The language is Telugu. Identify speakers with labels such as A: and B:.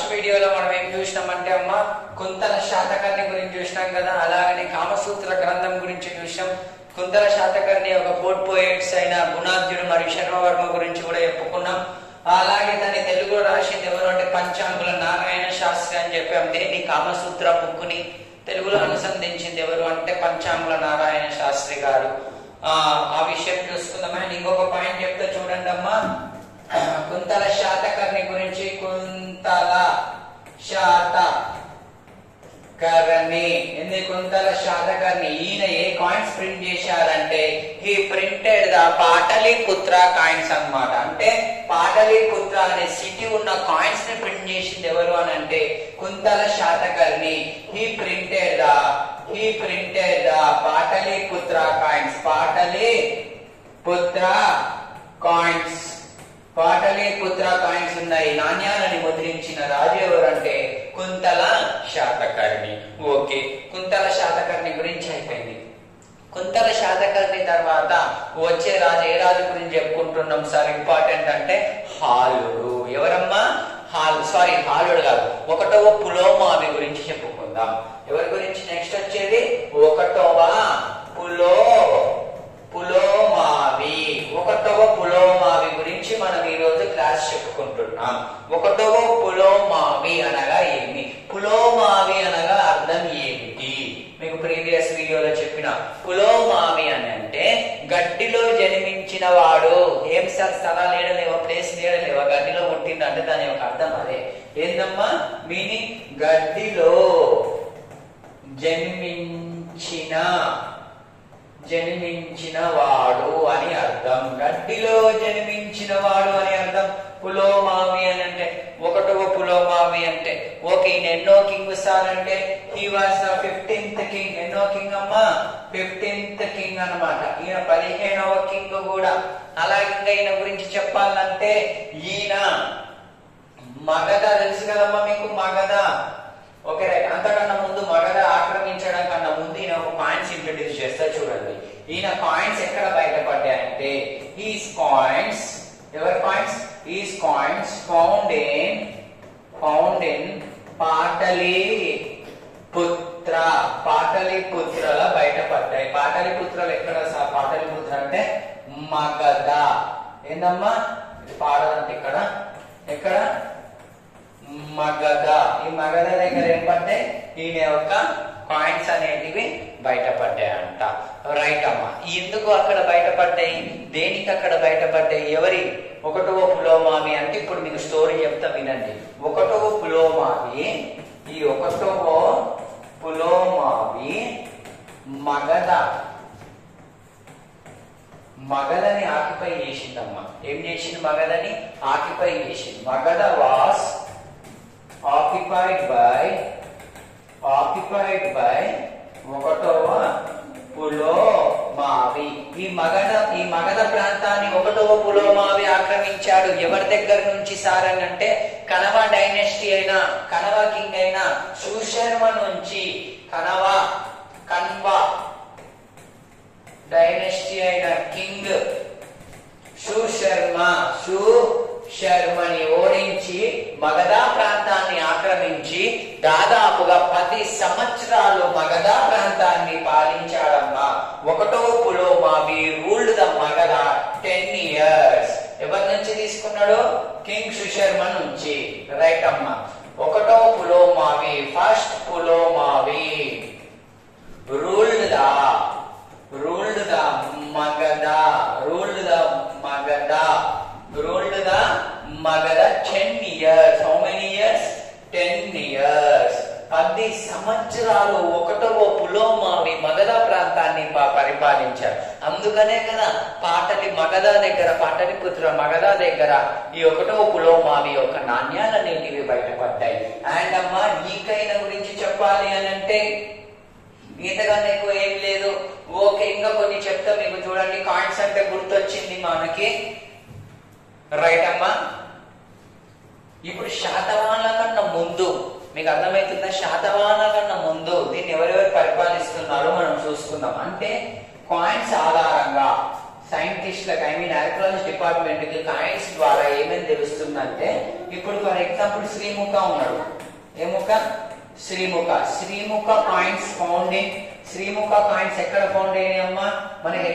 A: వీడియోలో మనం ఏం చూసినామంటే అమ్మ కుంతల శాతకర్ణి గురించి చూసినాం కదా అలాగనే కామసూత్ర గ్రంథం గురించి చూసినాం కుంతల శాతకర్ణి ఒక పోర్ట్ పోయిట్స్ అయిన గుణాద్యుడు మరియు శర్మవర్మ గురించి కూడా చెప్పుకున్నాం అలాగే దాన్ని తెలుగులో రాసింది ఎవరు అంటే పంచాంగుల నారాయణ శాస్త్రి అని చెప్పాం దేన్ని కామసూత్ర బుక్కుని తెలుగులో అనుసంధించింది ఎవరు అంటే పంచాంగుల నారాయణ శాస్త్రి గారు ఆ ఆ విషయం చూసుకుందాం అండ్ ఇంకొక పాయింట్ చెప్తే చూడండి అమ్మా కుంతల శాతకర్ణి గురించి కుంతల శాత కర్ణి ఎన్ని కుంతల శాతకర్ణి ఈయన ఏ కాయిన్స్ ప్రింట్ చేశారంటే ఈ ప్రింటెడ్ ద పాటలీపుత్ర కాయిన్స్ అన్నమాట అంటే పాటలీపుత్ర అనే సిటీ ఉన్న కాయిన్స్ ని ప్రింట్ చేసింది ఎవరు అని అంటే Kuntala Satakarni he printed the he printed the Pataliputra coins Pataliputra coins Pataliputra coins ఉన్నాయి నాణ్యాలని ముద్రించిన రాజు ఎవరంటే కుంతల శాతకర్ణి ఓకే కుంతల శాతకర్ణి గురించి అయిపోయింది కుంతల శాతకర్ణి తర్వాత వచ్చే రాజు ఏ రాజు గురించి చెప్పుకుంటున్నాం సార్ ఇంపార్టెంట్ అంటే హాలుడు ఎవరమ్మా హాల్ సారీ హాలుడు కాదు ఒకటవ పులోమావి గురించి చెప్పుకుందాం ఎవరి గురించి నెక్స్ట్ వచ్చేది ఒకటవ పులో పులోమావి ఒకటవ పులోమావి గురించి మనం ఈ రోజు క్లాస్ చెప్పుకుంటున్నాం ఒకటవ పులోమావి అనగా ఏమి పులోమావి అనగా అర్థం ఏమిటి మీకు ప్రీవియస్ వీడియోలో చెప్పిన పులోమావి అని అంటే గడ్డిలో జన్మించిన వాడు ఏం సార్ స్థలాలు ఏడలేవా ప్లేస్ ఏడలేవా గడ్డిలో పుట్టిందంటే దాని యొక్క అర్థం అదే ఏందమ్మా మీనింగ్ గడ్డిలో జన్మించిన జన్మించిన వాడు అని అర్థం గడ్డిలో జన్మించిన వాడు అని అర్థం పులోమావి అని అంటే ఒకటవ పులోమావి అంటే ఓకే ఈయన ఎన్నో కింగ్ సార్ అంటే he was the fifteenth king ఎన్నో కింగ్ అమ్మా ఫిఫ్టీన్త్ కింగ్ అన్నమాట ఈయన పదిహేనవ కింగ్ కూడా అలాగే ఇంకా ఈయన గురించి చెప్పాలంటే ఈయన మగధ తెలుసు కదమ్మా మీకు మగధ ఓకే రైట్ అంతకన్నా ముందు మగధ ఆక్రమించడం కన్నా ముందు ఈయన ఒక కాయిన్స్ ఇంట్రడ్యూస్ చేస్తా చూడండి ఈయన కాయిన్స్ ఎక్కడ బయటపడ్డాయంటే ఈస్ కాయిన్స్ ఎవరి coins his coins found in found in Pataliputra పాటలిపుత్రల బయటపడ్డాయి పాటలిపుత్రలు ఎక్కడ సార్ పాటలిపుత్ర అంటే మగధ ఏందమ్మా ఇది పాడదంటే ఇక్కడ ఎక్కడ మగధ ఈ మగధ దగ్గర ఏం పడ్డాయి ఈయన యొక్క కాయిన్స్ అనేటివి బయటపడ్డాయంట రైట్ అమ్మా ఎందుకు అక్కడ బయటపడ్డాయి దేనికి అక్కడ బయటపడ్డాయి ఎవరి ఒకటవ పులోమావి అంటే ఇప్పుడు మీకు స్టోరీ చెప్తా వినండి ఒకటవ పులోమావి ఈ ఒకటవ పులోమావి మగధ మగధని ఆక్యుపై చేసిందమ్మా ఏం చేసింది మగధని ఆక్యుపై చేసింది Magadha was occupied by occupied by ఒకటవ పులోమావి ఈ మగధ ఈ మగధ ప్రాంతాన్ని ఒకటవ పులోమావి ఆక్రమించాడు ఎవరి దగ్గర నుంచి సార్ అని అంటే కనవ డైనెస్టీ అయిన కనవ కింగ్ అయిన సుశర్మ నుంచి కనవ కన్వ డైనెస్టీ అయిన కింగ్ సుశర్మ సు శర్మని ఓడించి మగధ ప్రాంతాన్ని ఆక్రమించి దాదాపుగా పది సంవత్సరాలు మగధ ప్రాంతాన్ని పాలించాడమ్మా ఒకటో Pulomavi ruled the Magadha ten years ఎవరి నుంచి తీసుకున్నాడు కింగ్ సుశర్మ నుంచి రైట్ అమ్మా ఒకటో Pulomavi first Pulomavi ruled the ruled the Magadha ruled the Magadha ruled the Magadha 10 years. How many years? 10 years. పది సంవత్సరాలు ఒకటవ పులోమావి మగధ ప్రాంతాన్ని ప- పరిపాలించారు అందుకనే కదా పాటలి మగధ దగ్గర పాటలిపుత్ర మగధ దగ్గర ఈ ఒకటవ పులోమావి యొక్క నాణ్యాలనేటివి బయటపడ్డాయి అండ్ అమ్మా నీకైన గురించి చెప్పాలి అని అంటే ఇంతకన్నా ఎక్కువ ఏం లేదు ఓకే ఇంకా కొన్ని చెప్తా మీకు చూడండి కాయిన్స్ అంటే గుర్తొచ్చింది మనకి రైట్ అమ్మా ఇప్పుడు శాతవాహన కన్నా ముందు మీకు అర్థమవుతుందా శాతవాహన కన్నా ముందు దీన్ని ఎవరెవరు పరిపాలిస్తున్నారో మనం చూసుకుందాం అంటే కాయిన్స్ ఆధారంగా సైంటిస్ట్లకు ఐ మీన్ ఆర్కియాలజీ డిపార్ట్మెంట్ కి కాయిన్స్ ద్వారా ఏమేమి తెలుస్తుందంటే ఇప్పుడు ఫర్ ఎగ్జాంపుల్ శ్రీముఖ ఉన్నాడు ఏముఖ Srimukha Srimukha coins found in Srimukha coins ఎక్కడ ఫౌండ్ అయ్యాయి అమ్మా మన